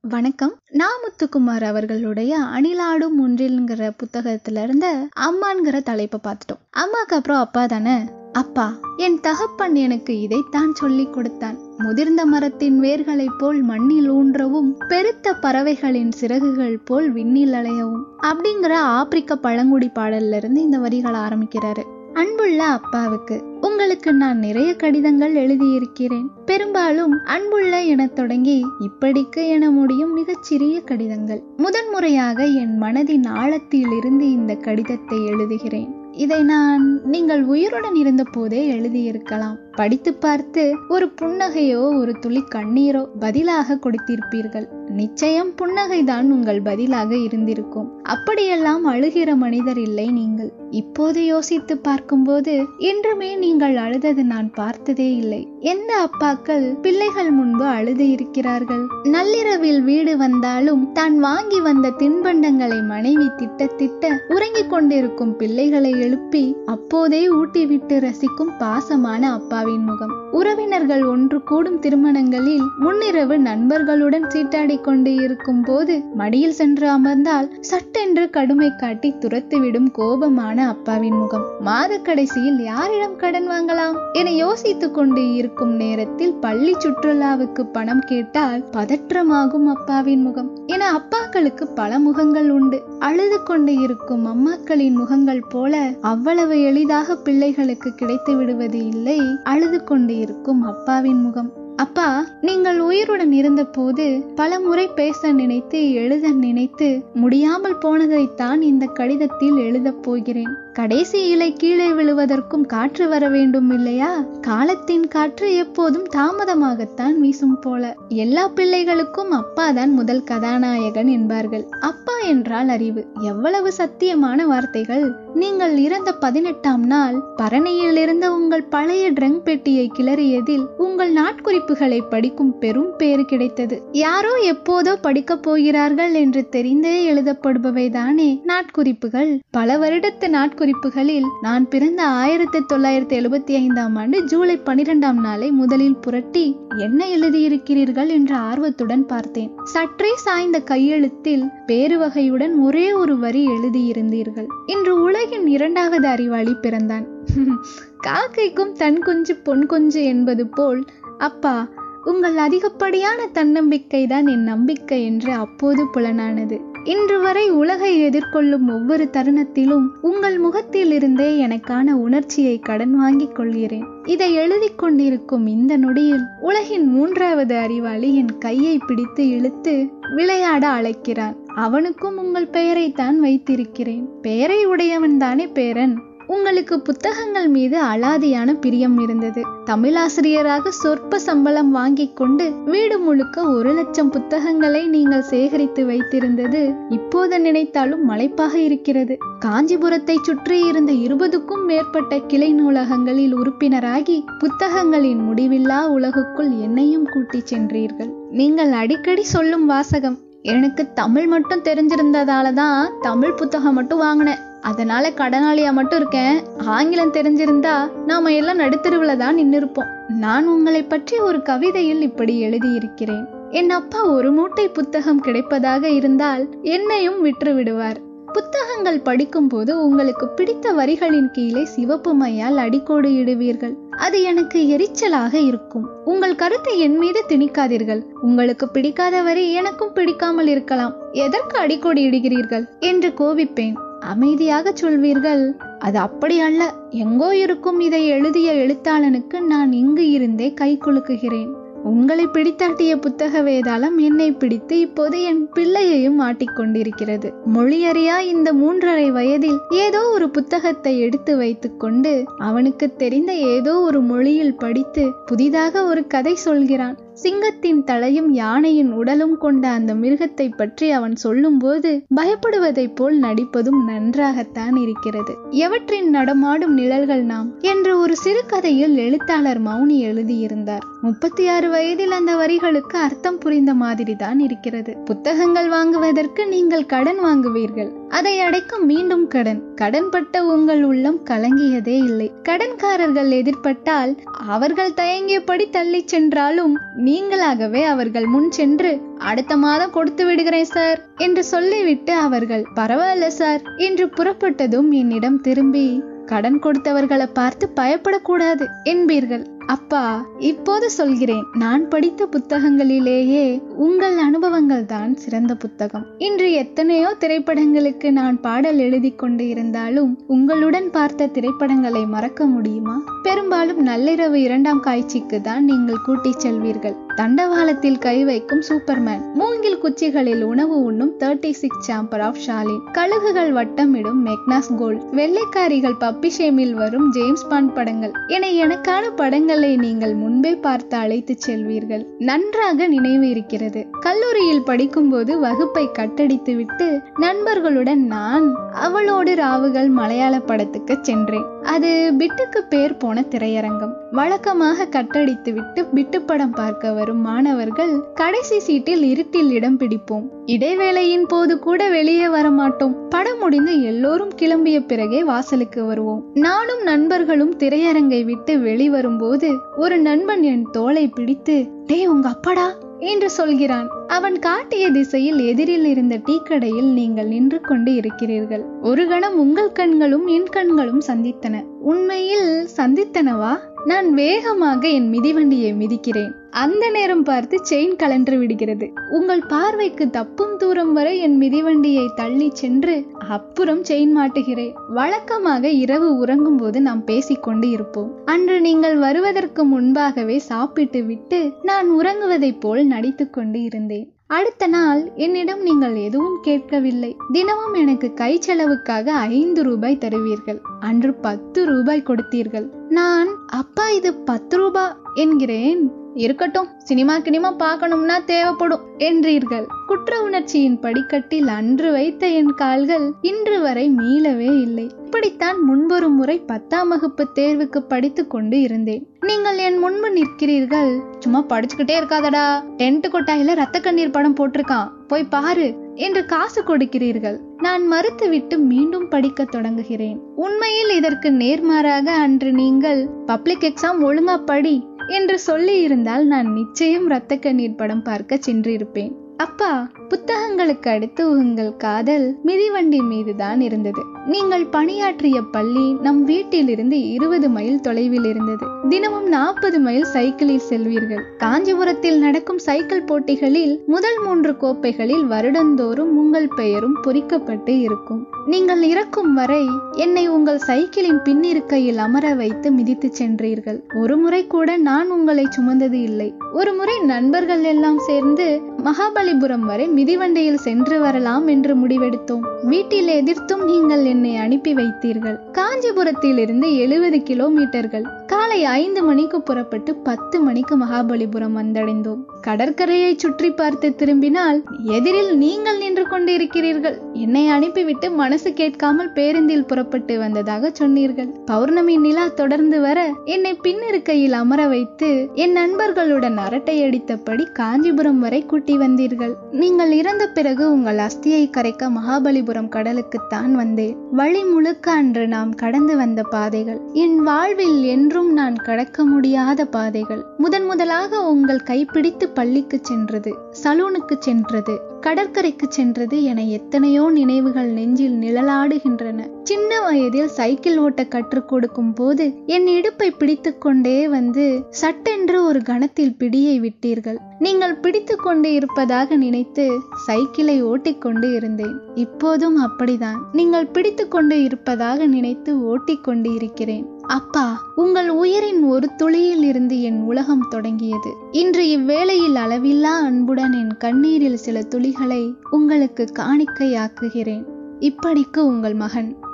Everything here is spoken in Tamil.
வணக்கம் நான் முத்துக்குமார் அவர்களுடைய அணிலாடும் ஒன்றில்ங்கிற புத்தகத்துல இருந்த அம்மாங்கிற தலைப்பை பார்த்துட்டோம் அம்மாக்கு அப்புறம் அப்பா தானே அப்பா என் தகப்பன் எனக்கு இதைத்தான் சொல்லிக் கொடுத்தான் முதிர்ந்த மரத்தின் வேர்களைப் போல் மண்ணில் ஊன்றவும் பெருத்த பறவைகளின் சிறகுகள் போல் விண்ணில் அலையவும் அப்படிங்கிற ஆப்பிரிக்க பழங்குடி பாடல்ல இருந்து இந்த வரிகள் ஆரம்பிக்கிறாரு அன்புள்ள அப்பாவுக்கு உங்களுக்கு நான் நிறைய கடிதங்கள் எழுதியிருக்கிறேன் பெரும்பாலும் அன்புள்ள என தொடங்கி இப்படிக்கு என முடியும் மிகச்சிறிய கடிதங்கள் முதன்முறையாக என் மனதின் ஆழத்தில் இருந்து இந்த கடிதத்தை எழுதுகிறேன் இதை நான் நீங்கள் உயிருடன் இருந்த போதே எழுதியிருக்கலாம் படித்து பார்த்து ஒரு புன்னகையோ ஒரு துளி கண்ணீரோ பதிலாக கொடுத்திருப்பீர்கள் நிச்சயம் புன்னகைதான் உங்கள் பதிலாக இருந்திருக்கும் அப்படியெல்லாம் அழுகிற மனிதர் இல்லை நீங்கள் இப்போது யோசித்து பார்க்கும்போது என்றுமே நீங்கள் அழுதது நான் பார்த்ததே இல்லை எந்த அப்பாக்கள் பிள்ளைகள் முன்பு அழுது இருக்கிறார்கள் நள்ளிரவில் வீடு வந்தாலும் தான் வாங்கி வந்த தின்பண்டங்களை மனைவி திட்ட திட்ட உறங்கிக் கொண்டிருக்கும் பிள்ளைகளை எழுப்பி அப்போதே ஊட்டிவிட்டு ரசிக்கும் பாசமான அப்பாவின் முகம் உறவினர்கள் ஒன்று கூடும் திருமணங்களில் முன்னிரவு நண்பர்களுடன் சீட்டாடி கொண்டு இருக்கும் போது மடியில் சென்று அமர்ந்தால் சட்டென்று கடுமை காட்டி துரத்துவிடும் கோபமான அப்பாவின் முகம் மாத கடைசியில் யாரிடம் கடன் வாங்கலாம் என யோசித்துக் கொண்டு இருக்கும் நேரத்தில் பள்ளி சுற்றுலாவுக்கு பணம் கேட்டால் பதற்றமாகும் அப்பாவின் முகம் என அப்பாக்களுக்கு பல முகங்கள் உண்டு அழுது கொண்டு இருக்கும் அம்மாக்களின் முகங்கள் போல அவ்வளவு எளிதாக பிள்ளைகளுக்கு கிடைத்து விடுவது இல்லை அழுது கொண்டு இருக்கும் அப்பாவின் முகம் அப்பா நீங்கள் உயிருடன் இருந்தபோது பல முறை பேச நினைத்து எழுத நினைத்து முடியாமல் போனதைத்தான் இந்த கடிதத்தில் எழுதப் போகிறேன் கடைசி இலை கீழே விழுவதற்கும் காற்று வர வேண்டும் இல்லையா காலத்தின் காற்று எப்போதும் தாமதமாகத்தான் வீசும் போல எல்லா பிள்ளைகளுக்கும் அப்பா தான் முதல் கதாநாயகன் என்பார்கள் அப்பா என்றால் அறிவு எவ்வளவு சத்தியமான வார்த்தைகள் நீங்கள் இறந்த பதினெட்டாம் நாள் பரணியில் இருந்த உங்கள் பழைய ட்ரங்க் பெட்டியை கிளறியதில் உங்கள் நாட்குறிப்புகளை படிக்கும் பெரும் பேறு கிடைத்தது யாரோ எப்போதோ படிக்கப் போகிறார்கள் என்று தெரிந்தே எழுதப்படுபவை தானே நாட்குறிப்புகள் பல வருடத்து நாட்குறிப்புகளில் நான் பிறந்த ஆயிரத்தி தொள்ளாயிரத்தி எழுபத்தி ஐந்தாம் ஆண்டு ஜூலை பனிரெண்டாம் நாளை முதலில் புரட்டி என்ன எழுதியிருக்கிறீர்கள் என்ற ஆர்வத்துடன் பார்த்தேன் சற்றே சாய்ந்த கையெழுத்தில் பேரு வகையுடன் ஒரே ஒரு வரி எழுதியிருந்தீர்கள் இன்று உலகின் இரண்டாவது அறிவாளி பிறந்தான் காக்கைக்கும் தன் குஞ்சு பொன் குஞ்சு என்பது போல் அப்பா உங்கள் அதிகப்படியான தன்னம்பிக்கை தான் என் நம்பிக்கை என்று அப்போது புலனானது இன்று வரை உலகை எதிர்கொள்ளும் ஒவ்வொரு தருணத்திலும் உங்கள் முகத்தில் இருந்தே எனக்கான உணர்ச்சியை கடன் வாங்கிக் கொள்கிறேன் இதை எழுதி கொண்டிருக்கும் இந்த நொடியில் உலகின் மூன்றாவது அறிவாளி என் கையை பிடித்து இழுத்து விளையாட அழைக்கிறான் அவனுக்கும் உங்கள் பெயரைத்தான் வைத்திருக்கிறேன் பெயரை உடையவன் தானே பேரன் உங்களுக்கு புத்தகங்கள் மீது அலாதியான பிரியம் இருந்தது தமிழாசிரியராக சொற்ப சம்பளம் வாங்கிக் கொண்டு வீடு முழுக்க ஒரு லட்சம் புத்தகங்களை நீங்கள் சேகரித்து வைத்திருந்தது இப்போது நினைத்தாலும் மலைப்பாக இருக்கிறது காஞ்சிபுரத்தை சுற்றி இருந்த இருபதுக்கும் மேற்பட்ட கிளை நூலகங்களில் உறுப்பினராகி புத்தகங்களின் முடிவில்லா உலகுக்குள் என்னையும் கூட்டிச் சென்றீர்கள் நீங்கள் அடிக்கடி சொல்லும் வாசகம் எனக்கு தமிழ் மட்டும் தெரிஞ்சிருந்ததால தான் தமிழ் புத்தகம் மட்டும் வாங்கினேன் அதனால கடனாளியா மட்டும் இருக்கேன் ஆங்கிலம் தெரிஞ்சிருந்தா நாம எல்லாம் நடுத்தருவுல தான் நின்னிருப்போம் நான் உங்களை பற்றி ஒரு கவிதையில் இப்படி எழுதியிருக்கிறேன் என் அப்பா ஒரு மூட்டை புத்தகம் கிடைப்பதாக இருந்தால் என்னையும் விற்று விடுவார் புத்தகங்கள் படிக்கும்போது உங்களுக்கு பிடித்த வரிகளின் கீழே சிவப்பு மையால் அடிக்கோடு இடுவீர்கள் அது எனக்கு எரிச்சலாக இருக்கும் உங்கள் கருத்தை என் மீது திணிக்காதீர்கள் உங்களுக்கு பிடிக்காத வரி எனக்கும் பிடிக்காமல் இருக்கலாம் எதற்கு அடிக்கோடு இடுகிறீர்கள் என்று கோபிப்பேன் அமைதியாக சொல்வீர்கள் அது அப்படி அல்ல எங்கோ இருக்கும் இதை எழுதிய எழுத்தாளனுக்கு நான் இங்கு இருந்தே கை குலுக்குகிறேன் உங்களை பிடித்தாட்டிய புத்தக வேதாளம் என்னை பிடித்து இப்போது என் பிள்ளையையும் ஆட்டிக்கொண்டிருக்கிறது மொழியறியா இந்த மூன்றரை வயதில் ஏதோ ஒரு புத்தகத்தை எடுத்து வைத்துக்கொண்டு அவனுக்கு தெரிந்த ஏதோ ஒரு மொழியில் படித்து புதிதாக ஒரு கதை சொல்கிறான் சிங்கத்தின் தலையும் யானையின் உடலும் கொண்ட அந்த மிருகத்தை பற்றி அவன் சொல்லும்போது பயப்படுவதைப் போல் நடிப்பதும் நன்றாகத்தான் இருக்கிறது எவற்றின் நடமாடும் நிழல்கள் நாம் என்ற ஒரு சிறுகதையில் எழுத்தாளர் மௌனி எழுதியிருந்தார் முப்பத்தி ஆறு வயதில் அந்த வரிகளுக்கு அர்த்தம் புரிந்த மாதிரி தான் இருக்கிறது புத்தகங்கள் வாங்குவதற்கு நீங்கள் கடன் வாங்குவீர்கள் அதை அடைக்க மீண்டும் கடன் கடன்பட்ட உங்கள் உள்ளம் கலங்கியதே இல்லை கடன்காரர்கள் எதிர்பட்டால் அவர்கள் தயங்கியபடி தள்ளி சென்றாலும் நீங்களாகவே அவர்கள் முன் சென்று அடுத்த மாதம் கொடுத்து விடுகிறேன் சார் என்று சொல்லிவிட்டு அவர்கள் பரவாயில்ல சார் என்று புறப்பட்டதும் என்னிடம் திரும்பி கடன் கொடுத்தவர்களை பார்த்து பயப்படக்கூடாது என்பீர்கள் அப்பா இப்போது சொல்கிறேன் நான் படித்த புத்தகங்களிலேயே உங்கள் அனுபவங்கள் தான் சிறந்த புத்தகம் இன்று எத்தனையோ திரைப்படங்களுக்கு நான் பாடல் எழுதி கொண்டு இருந்தாலும் உங்களுடன் பார்த்த திரைப்படங்களை மறக்க முடியுமா பெரும்பாலும் நள்ளிரவு இரண்டாம் காட்சிக்கு தான் நீங்கள் கூட்டிச் செல்வீர்கள் தண்டவாளத்தில் கை வைக்கும் சூப்பர்மேன் மூங்கில் குச்சிகளில் உணவு உண்ணும் thirty six chamber of Shaolin கழுகுகள் வட்டமிடும் மெக்னாஸ் கோல்ட் வெள்ளைக்காரிகள் பப்பி ஷேமில் வரும் ஜேம்ஸ் பாண்ட் படங்கள் என எனக்கான படங்களை நீங்கள் முன்பே பார்த்து அழைத்து செல்வீர்கள் நன்றாக நினைவு இருக்கிறது கல்லூரியில் படிக்கும்போது வகுப்பை கட்டடித்து விட்டு நண்பர்களுடன் நான் அவளோடு ராவுகள் மலையாள படத்துக்கு சென்றேன் அது பிட்டுக்கு பேர் போன திரையரங்கம் வழக்கமாக கட்டடித்து விட்டு பிட்டு படம் பார்க்க வரும் மாணவர்கள் கடைசி சீட்டில் இருட்டில் இடம் பிடிப்போம் இடைவேளையின் போது கூட வெளியே வர மாட்டோம் படம் முடிந்து எல்லோரும் கிளம்பிய பிறகே வாசலுக்கு வருவோம் நானும் நண்பர்களும் திரையரங்கை விட்டு வெளிவரும்போது ஒரு நண்பன் என் தோலை பிடித்து டேய் உங்க அப்பாடா என்று சொல்கிறான் அவன் காட்டிய திசையில் எதிரில் இருந்த டீ கடையில் நீங்கள் நின்று கொண்டு இருக்கிறீர்கள் ஒரு கணம் உங்கள் கண்களும் என் கண்களும் சந்தித்தன உண்மையில் சந்தித்தனவா நான் வேகமாக என் மிதிவண்டியை மிதிக்கிறேன் அந்த நேரம் பார்த்து செயின் கலன்று விடுகிறது உங்கள் பார்வைக்கு தப்பும் தூரம் வரை என் மிதிவண்டியை தள்ளி சென்று அப்புறம் செயின் மாட்டுகிறேன் வழக்கமாக இரவு உறங்கும் போது நாம் பேசிக்கொண்டு இருப்போம் அன்று நீங்கள் வருவதற்கு முன்பாகவே சாப்பிட்டு விட்டு நான் உறங்குவதைப் போல் நடித்து கொண்டு இருந்தேன் அடுத்த நாள் என்னிடம் நீங்கள் எதுவும் கேட்கவில்லை தினமும் எனக்கு கை செலவுக்காக ஐந்து ரூபாய் தருவீர்கள் அன்று பத்து ரூபாய் கொடுத்தீர்கள் நான் அப்பா இது பத்து ரூபாய் என்கிறேன் இருக்கட்டும் சினிமா கினிமா பார்க்கணும்னா தேவைப்படும் என்றீர்கள் குற்ற உணர்ச்சியின் படிக்கட்டில் அன்று வைத்த என் கால்கள் இன்று வரை மீளவே இல்லை இப்படித்தான் முன்பொரு முறை பத்தாம் வகுப்பு தேர்வுக்கு படித்து கொண்டு இருந்தேன் நீங்கள் என் முன்பு நிற்கிறீர்கள் சும்மா படிச்சுக்கிட்டே இருக்காதடா டென்ட் கொட்டாயில ரத்த கண்ணீர் படம் போட்டிருக்கான் போய் பாரு என்று காசு கொடுக்கிறீர்கள் நான் மறுத்துவிட்டு மீண்டும் படிக்க தொடங்குகிறேன் உண்மையில் இதற்கு நேர்மாறாக அன்று நீங்கள் பப்ளிக் எக்ஸாம் ஒழுங்கா படி என்று சொல்லி இருந்தால் நான் நிச்சயம் இரத்த கண்ணீர் படம் பார்க்க சென்றிருப்பேன் அப்பா புத்தகங்களுக்கு அடுத்து உங்கள் காதல் மிதிவண்டி மீதுதான் இருந்தது நீங்கள் பணியாற்றிய பள்ளி நம் வீட்டிலிருந்து இருபது மைல் தொலைவில் இருந்தது தினமும் நாற்பது மைல் சைக்கிளில் செல்வீர்கள் காஞ்சிபுரத்தில் நடக்கும் சைக்கிள் போட்டிகளில் முதல் மூன்று கோப்பைகளில் வருடந்தோறும் உங்கள் பெயரும் பொறிக்கப்பட்டு இருக்கும் நீங்கள் இறக்கும் வரை என்னை உங்கள் சைக்கிளின் பின்னிருக்கையில் அமர வைத்து மிதித்து சென்றீர்கள் ஒரு முறை கூட நான் உங்களை சுமந்தது இல்லை ஒரு முறை நண்பர்கள் எல்லாம் சேர்ந்து மகாபலிபுரம் வரை மிதிவண்டியில் சென்று வரலாம் என்று முடிவெடுத்தோம் வீட்டில் எதிர்த்தும் நீங்கள் என்னை அனுப்பி வைத்தீர்கள் காஞ்சிபுரத்தில் இருந்து எழுபது கிலோமீட்டர்கள் காலை ஐந்து மணிக்கு புறப்பட்டு பத்து மணிக்கு மகாபலிபுரம் வந்தடைந்தோம் கடற்கரையை சுற்றி பார்த்து திரும்பினால் எதிரில் நீங்கள் நின்று கொண்டிருக்கிறீர்கள் என்னை அனுப்பிவிட்டு மனசு கேட்காமல் பேருந்தில் புறப்பட்டு வந்ததாக சொன்னீர்கள் பௌர்ணமி நிலா தொடர்ந்து வர என்னை பின்னிருக்கையில் அமர வைத்து என் நண்பர்களுடன் அரட்டை அடித்தபடி காஞ்சிபுரம் வரை கூட்டி வந்தீர்கள் நீங்கள் இறந்த பிறகு உங்கள் அஸ்தியை கரைக்க மகாபலிபுரம் கடலுக்குத்தான் வந்தேன் வழி முழுக்க அன்று நாம் கடந்து வந்த பாதைகள் என் வாழ்வில் என்றும் நான் கடக்க முடியாத பாதைகள் முதன் முதலாக உங்கள் கைப்பிடித்து பள்ளிக்கு சென்றது சலூனுக்கு சென்றது கடற்கரைக்கு சென்றது என எத்தனையோ நினைவுகள் நெஞ்சில் நிழலாடுகின்றன சின்ன வயதில் சைக்கிள் ஓட்ட கற்றுக் கொடுக்கும் போது என் இடுப்பை பிடித்து கொண்டே வந்து சட்டென்று ஒரு கணத்தில் பிடியை விட்டீர்கள் நீங்கள் பிடித்து கொண்டு இருப்பதாக நினைத்து சைக்கிளை ஓட்டிக்கொண்டு இருந்தேன் இப்போதும் அப்படிதான் நீங்கள் பிடித்து கொண்டு இருப்பதாக நினைத்து ஓட்டிக்கொண்டு இருக்கிறேன் அப்பா உங்கள் உயிரின் ஒரு துளியில் இருந்து என் உலகம் தொடங்கியது இன்று இவ்வேளையில் அளவில்லா அன்புடன் என் கண்ணீரில் சில துளிகளை உங்களுக்கு காணிக்கையாக்குகிறேன் இப்படிக்கு உங்கள் மகன்